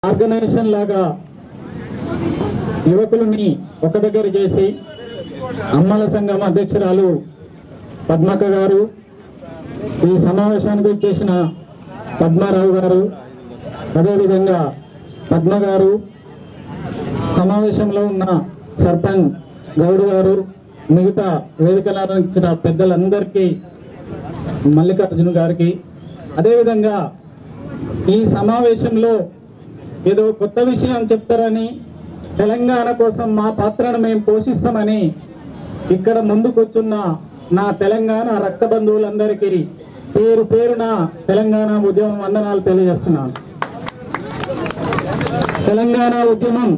organisation లాగా యువకులని ఒక దగ్గర చేసి అమ్మల సంఘం అధ్యక్షురాలు పద్మక్క గారు ఈ సమావేశానికి వచ్చేసిన పద్మారావు గారు అదేవిధంగా పద్మ గారు సమావేశంలో ఉన్న సర్పంచ్ గౌడ్ గారు మిగతా వేదికలను ఇచ్చిన పెద్దలందరికీ మల్లికార్జున గారికి అదేవిధంగా ఈ సమావేశంలో ఏదో కొత్త విషయం చెప్తారని తెలంగాణ కోసం మా పాత్రను మేము పోషిస్తామని ఇక్కడ ముందుకొచ్చున్న నా తెలంగాణ రక్త బంధువులందరికీ పేరు పేరున తెలంగాణ ఉద్యమం వందనాలు తెలియజేస్తున్నాను తెలంగాణ ఉద్యమం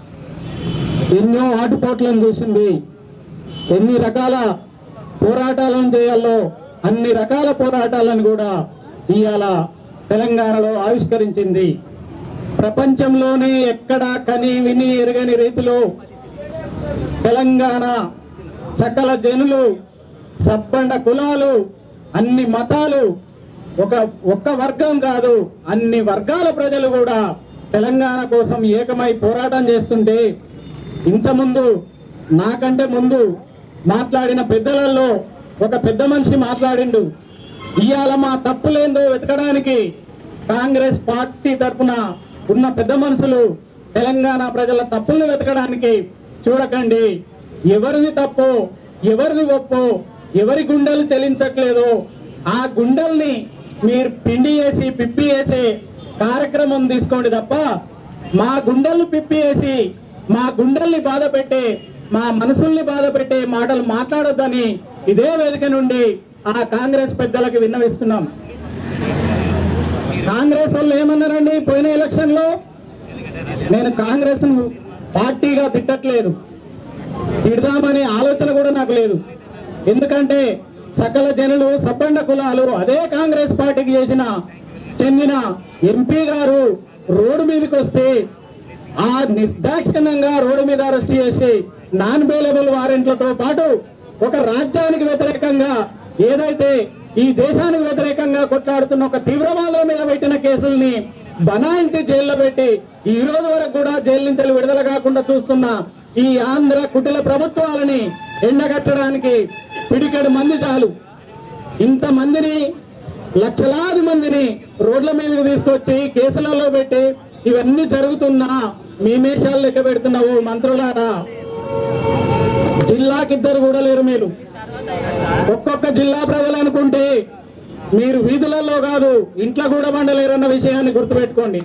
ఎన్నో ఆటుపోట్లను చేసింది ఎన్ని రకాల పోరాటాలను చేయాలో అన్ని రకాల పోరాటాలను కూడా ఇవాళ తెలంగాణలో ఆవిష్కరించింది ప్రపంచంలోనే ఎక్కడా కని విని ఎరగని రీతిలో తెలంగాణ సకల జనులు సబ్బండ కులాలు అన్ని మతాలు ఒక ఒక్క వర్గం కాదు అన్ని వర్గాల ప్రజలు కూడా తెలంగాణ కోసం ఏకమై పోరాటం చేస్తుంటే ఇంతకుముందు నాకంటే ముందు మాట్లాడిన పెద్దలలో ఒక పెద్ద మనిషి మాట్లాడిండు ఇవాళ మా తప్పులేందో వెతకడానికి కాంగ్రెస్ పార్టీ తరఫున ఉన్న పెద్ద మనుషులు తెలంగాణ ప్రజల తప్పుల్ని వెతకడానికి చూడకండి ఎవరిది తప్పు ఎవరిది ఒప్పు ఎవరి గుండెలు చెలించట్లేదో ఆ గుండెల్ని మీరు పిండి వేసి పిప్పి వేసే కార్యక్రమం తీసుకోండి తప్ప మా గుండెలు పిప్పి వేసి మా గుండెల్ని బాధ పెట్టే మా మనసుల్ని బాధ పెట్టే మాటలు మాట్లాడొద్దని ఇదే వేదిక నుండి ఆ కాంగ్రెస్ పెద్దలకు విన్నవిస్తున్నాం కాంగ్రెస్ వాళ్ళు ఏమన్నారండి పోయిన ఎలక్షన్ లో నేను కాంగ్రెస్ ను పార్టీగా తిట్టట్లేదు తిడదామనే ఆలోచన కూడా నాకు లేదు ఎందుకంటే సకల జనులు సబ్బండ కులాలు అదే కాంగ్రెస్ పార్టీకి చేసిన చెందిన ఎంపీ గారు రోడ్డు మీదకి వస్తే ఆ నిర్దాక్షిణ్యంగా రోడ్డు మీద అరెస్ట్ చేసి నాన్ బెయిలబుల్ వారెంట్లతో పాటు ఒక రాజ్యానికి వ్యతిరేకంగా ఏదైతే ఈ దేశానికి వ్యతిరేకంగా కొట్లాడుతున్న ఒక తీవ్రవాదుల మీద పెట్టిన కేసుల్ని బనాయించి జైల్లో పెట్టి ఈ రోజు వరకు కూడా జైలు నుంచి విడుదల కాకుండా చూస్తున్న ఈ ఆంధ్ర కుటిల ప్రభుత్వాలని ఎండగట్టడానికి పిడికెడు మంది చాలు ఇంతమందిని లక్షలాది మందిని రోడ్ల మీదకి తీసుకొచ్చి కేసులలో పెట్టి ఇవన్నీ జరుగుతున్నా మీ మేషాలు లెక్క పెడుతున్నావు మంత్రులారా జిల్లాకిద్దరు కూడా లేరు మీరు ఒక్కొక్క జిల్లా ప్రజలు అనుకుంటే మీరు వీధులలో కాదు ఇంట్లో కూడా మండలేరన్న విషయాన్ని గుర్తుపెట్టుకోండి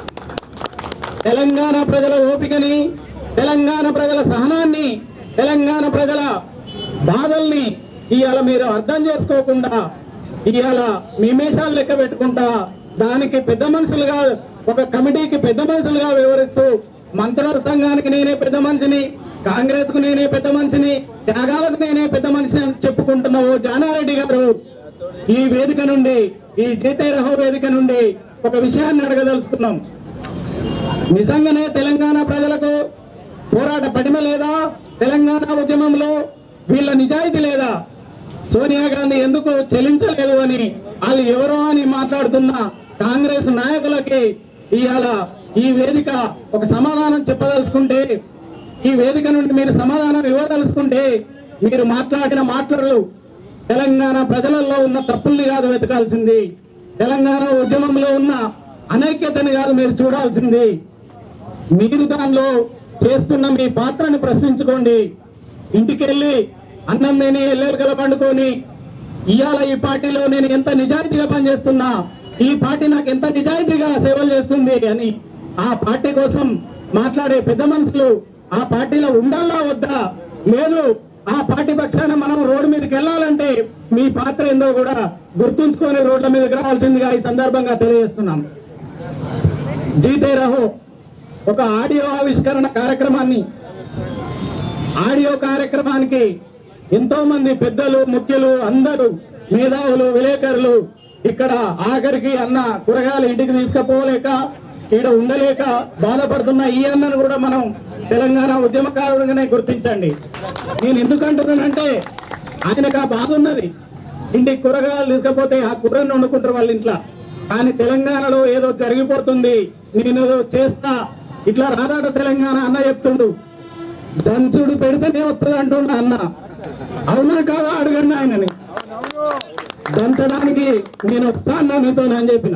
తెలంగాణ ప్రజల ఓపికని తెలంగాణ ప్రజల సహనాన్ని తెలంగాణ ప్రజల బాధల్ని ఇవాళ మీరు అర్థం చేసుకోకుండా ఇవాళ మీ మేషాలు లెక్క పెట్టుకుంటా దానికి పెద్ద మనుషులుగా ఒక కమిటీకి పెద్ద మనుషులుగా వివరిస్తూ మంత్రుల సంఘానికి నేనే పెద్ద మనిషిని కాంగ్రెస్ కు నేనే పెద్ద మనిషిని త్యాగాలకు నేనే పెద్ద మనిషి అని చెప్పుకుంటున్న ఓ జానారెడ్డి గారు ఈ వేదిక నుండి ఈ జీతే రహో వేదిక నుండి ఒక విషయాన్ని అడగదలుచుకున్నాం నిజంగానే తెలంగాణ ప్రజలకు పోరాట పటిమ లేదా తెలంగాణ ఉద్యమంలో వీళ్ళ నిజాయితీ లేదా సోనియా గాంధీ ఎందుకు చెల్లించలేదు అని వాళ్ళు ఎవరో అని మాట్లాడుతున్న కాంగ్రెస్ నాయకులకి ఇవాళ ఈ వేదిక ఒక సమాధానం చెప్పదలుచుకుంటే ఈ వేదిక నుండి మీరు సమాధానం ఇవ్వదలుచుకుంటే మీరు మాట్లాడిన మాటలు తెలంగాణ ప్రజలలో ఉన్న తప్పుల్ని కాదు వెతకాల్సింది తెలంగాణ ఉద్యమంలో ఉన్న అనైక్యతని కాదు మీరు చూడాల్సింది మీరు దానిలో చేస్తున్న మీ పాత్రని ప్రశ్నించుకోండి ఇంటికెళ్ళి అన్నం నేను ఎల్లెలకల పండుకొని ఇవాళ ఈ పార్టీలో నేను ఎంత నిజాయితీగా పనిచేస్తున్నా ఈ పార్టీ నాకు ఎంత నిజాయితీగా సేవలు చేస్తుంది అని ఆ పార్టీ కోసం మాట్లాడే పెద్ద మనుషులు ఆ పార్టీలో ఉండాలా వద్దా లేదు ఆ పార్టీ పక్షాన మనం రోడ్డు మీదకి వెళ్ళాలంటే మీ పాత్ర ఏందో కూడా గుర్తుంచుకొని రోడ్ల మీదకి రావాల్సిందిగా ఈ సందర్భంగా తెలియజేస్తున్నాం జీతే రహో ఒక ఆడియో ఆవిష్కరణ కార్యక్రమాన్ని ఆడియో కార్యక్రమానికి ఎంతో మంది పెద్దలు ముఖ్యులు అందరూ మేధావులు విలేకరులు ఇక్కడ ఆఖరికి అన్న కూరగాయలు ఇంటికి తీసుకుపోలేక ఈడ ఉండలేక బాధపడుతున్న ఈ అన్నను కూడా మనం తెలంగాణ ఉద్యమకారుడుగానే గుర్తించండి నేను ఎందుకు అంటున్నానంటే ఆయనకు ఆ బాధ ఉన్నది ఇంటికి కూరగాయలు తీసుకపోతే ఆ కూరని వండుకుంటారు వాళ్ళ ఇంట్లో కానీ తెలంగాణలో ఏదో జరిగిపోతుంది నేను చేస్తా ఇట్లా రాదాట తెలంగాణ అన్న చెప్తుండు దంచుడు పెడితేనే వస్తుంది అంటుండ అన్న అవునా కాదా అడగండి ఆయనని దంచడానికి నేను వస్తాను నీతో అని చెప్పిన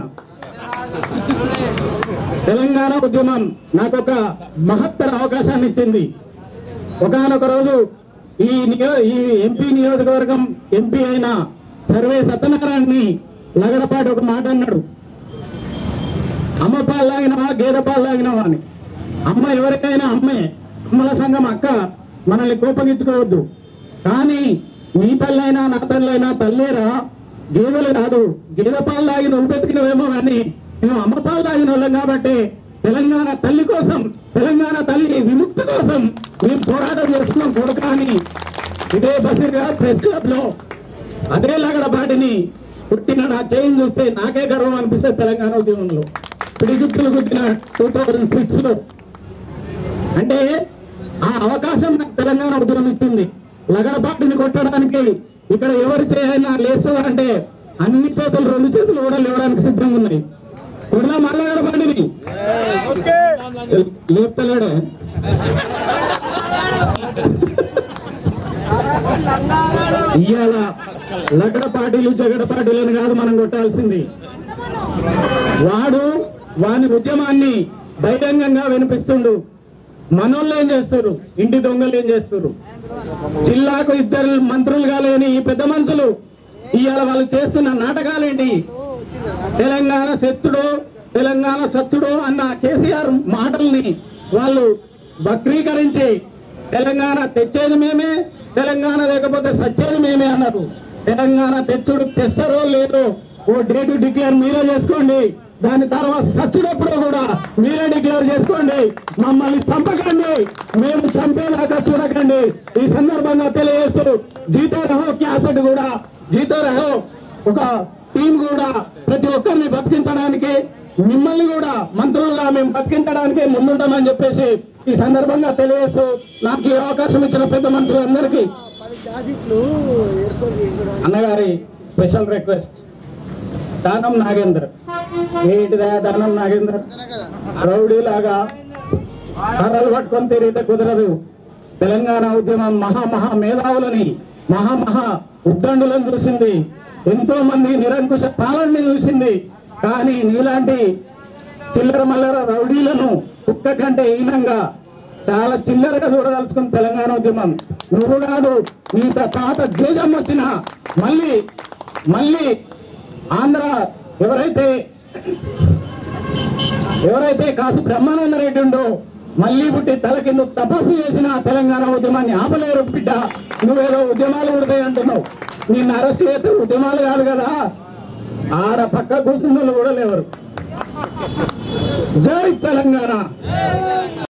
తెలంగాణ ఉద్యమం నాకు ఒక మహత్తర అవకాశాన్ని ఇచ్చింది ఒకనొక రోజు ఈ నియో ఈ ఎంపీ నియోజకవర్గం ఎంపీ అయిన సర్వే సత్యనారాయణని లగడపాటి ఒక మాట అన్నాడు అమ్మ పాలు తాగినవా గేదె పాలు తాగినవా అని అమ్మ ఎవరికైనా అమ్మే అమ్మల సంఘం అక్క మనల్ని కోపగించుకోవద్దు కానీ నీ తల్లైనా నా తల్లైనా తల్లేరా గేదెలు కాదు గేదె పాలు తాగి నువ్వు బతికినవేమో కానీ మేము అమ్మ పాలు తాగిన వాళ్ళం కాబట్టి తెలంగాణ తల్లి కోసం తెలంగాణ తల్లి విముక్తి కోసం మేము పోరాటం చేస్తున్నాం కొడుక అని ఇదే బసిర్గా ప్రెస్ క్లబ్ లో అదే లగడపాటిని పుట్టిన నా చేయిని చూస్తే నాకే గర్వం అనిపిస్తుంది తెలంగాణ ఉద్యమంలో పిడిగుట్టులు గుట్టిన టూ థౌజండ్ సిక్స్ లో అంటే ఆ అవకాశం నాకు తెలంగాణ ఉద్యమం ఇచ్చింది లగడపాటిని కొట్టడానికి ఇక్కడ ఎవరు చేయైనా లేస్తుందా అంటే అన్ని చేతులు రెండు చేతులు కూడా లేవడానికి సిద్ధంగా ఉన్నాయి కొడలా మల్లగడపాటిని లేపుతలేడే ఇవాళ లగడ పార్టీలు జగడ పార్టీలను కాదు మనం కొట్టాల్సింది వాడు వాని ఉద్యమాన్ని బహిరంగంగా వినిపిస్తుండు మనోళ్ళు ఏం చేస్తారు ఇంటి దొంగలు ఏం చేస్తారు జిల్లాకు ఇద్దరు మంత్రులుగా లేని ఈ పెద్ద మనుషులు ఇవాళ వాళ్ళు చేస్తున్న నాటకాలేంటి తెలంగాణ శత్రుడు తెలంగాణ సత్తుడు అన్న కేసీఆర్ మాటల్ని వాళ్ళు వక్రీకరించి తెలంగాణ తెచ్చేది మేమే తెలంగాణ లేకపోతే సచ్చేది మేమే అన్నారు తెలంగాణ తెచ్చుడు తెస్తారో లేదో ఓ డేటు డిక్లేర్ మీరే చేసుకోండి దాని తర్వాత సచ్చుడప్పుడు కూడా మీరే డిక్లేర్ చేసుకోండి మమ్మల్ని చంపకండి మేము చంపేదాకా చూడకండి ఈ సందర్భంగా తెలియజేస్తూ జీతో రహో క్యాసెట్ కూడా జీతో రహో ఒక టీం కూడా ప్రతి ఒక్కరిని బతికించడానికి మిమ్మల్ని కూడా మంత్రులుగా మేము బతికించడానికి ముందుంటామని చెప్పేసి ఈ సందర్భంగా తెలియజేస్తూ నాకు ఈ అవకాశం ఇచ్చిన పెద్ద మనుషులందరికీ పది క్లాసిక్లు ఏర్పాటు చేయడం అన్నగారి స్పెషల్ రిక్వెస్ట్ దానం నాగేందర్ ఏంటిదా దానం నాగేందర్ రౌడీలాగా కర్రలు పట్టుకొని తిరిగితే కుదరదు తెలంగాణ ఉద్యమం మహా మహా మేధావులని మహా మహా ఉద్దండులను చూసింది ఎంతో మంది నిరంకుశ పాలనని చూసింది కానీ నీలాంటి చిల్లర మల్లర రౌడీలను కుక్క కంటే హీనంగా చాలా చిల్లరగా చూడదలుచుకుని తెలంగాణ ఉద్యమం నువ్వు కాదు నీ తాత దేశం వచ్చినా మళ్ళీ మళ్ళీ ఆంధ్ర ఎవరైతే ఎవరైతే కాసు బ్రహ్మానంద రెడ్డి ఉండో మళ్ళీ పుట్టి తల కింద తపస్సు చేసిన తెలంగాణ ఉద్యమాన్ని ఆపలేరు బిడ్డ నువ్వేదో ఉద్యమాలు ఉడతాయి అంటున్నావు నిన్ను అరెస్ట్ చేస్తే ఉద్యమాలు కాదు కదా ఆడ పక్క కూర్చున్న వాళ్ళు కూడా లేవరు జై తెలంగాణ